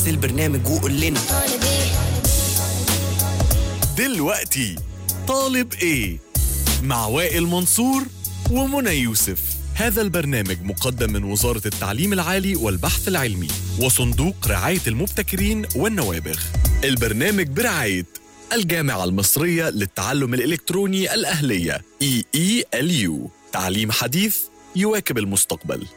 بس البرنامج وقول لنا دلوقتي طالب ايه مع وائل منصور ومنى يوسف هذا البرنامج مقدم من وزارة التعليم العالي والبحث العلمي وصندوق رعاية المبتكرين والنوابغ البرنامج برعاية الجامعة المصرية للتعلم الإلكتروني الأهلية EELU تعليم حديث يواكب المستقبل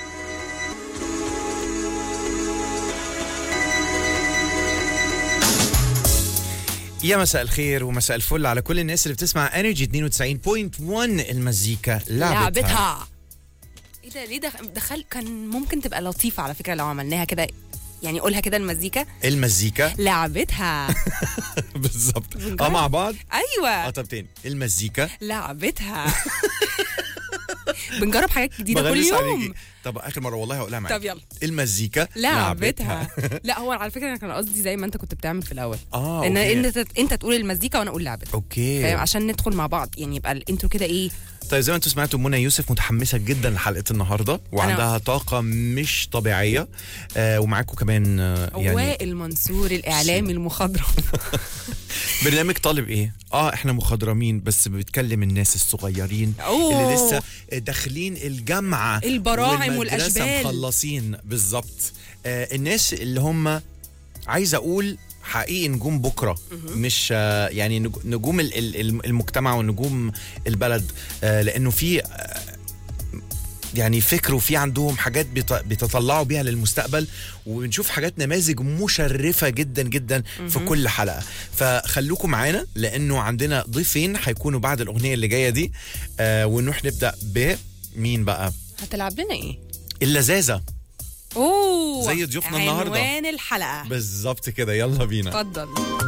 يا مساء الخير ومساء الفل على كل الناس اللي بتسمع انرجي 92.1 المزيكا لعبتها, لعبتها ايه ده ليه دخل, دخل كان ممكن تبقى لطيفه على فكره لو عملناها كده يعني قولها كده المزيكا المزيكا لعبتها بالظبط بنجرب؟ اه مع بعض اه ايوه طب تاني المزيكا لعبتها بنجرب حاجات جديده كل بغلس يوم عليكي. طب اخر مره والله هقولها معاك طب يلا. المزيكا لعبتها لا هو على فكره انا كان قصدي زي ما انت كنت بتعمل في الاول اه ان أوكي. انت انت تقول المزيكا وانا اقول لعبتها فاهم اوكي عشان ندخل مع بعض يعني يبقى الانترو كده ايه طيب زي ما انتم سمعتوا منى يوسف متحمسه جدا لحلقه النهارده وعندها طاقه مش طبيعيه آه ومعاكم كمان آه يعني وائل منصور الاعلامي المخضرم برنامج طالب ايه؟ اه احنا مخضرمين بس بنتكلم الناس الصغيرين أوه. اللي لسه داخلين الجامعه البراعم والمدرسة والأشبال. مخلصين بالظبط آه الناس اللي هم عايز اقول حقيقي نجوم بكره مش آه يعني نج- نجوم ال- ال- الم- المجتمع ونجوم البلد آه لانه في آه يعني فكر وفي عندهم حاجات بيط- بيتطلعوا بيها للمستقبل وبنشوف حاجات نماذج مشرفة جدا جدا في كل حلقة فخلوكم معانا لأنه عندنا ضيفين هيكونوا بعد الأغنية اللي جاية دي آه ونروح نبدأ بمين بقى هتلعب لنا ايه اللذاذة اوه زي ضيوفنا النهاردة. عنوان الحلقه بالظبط كده يلا بينا اتفضل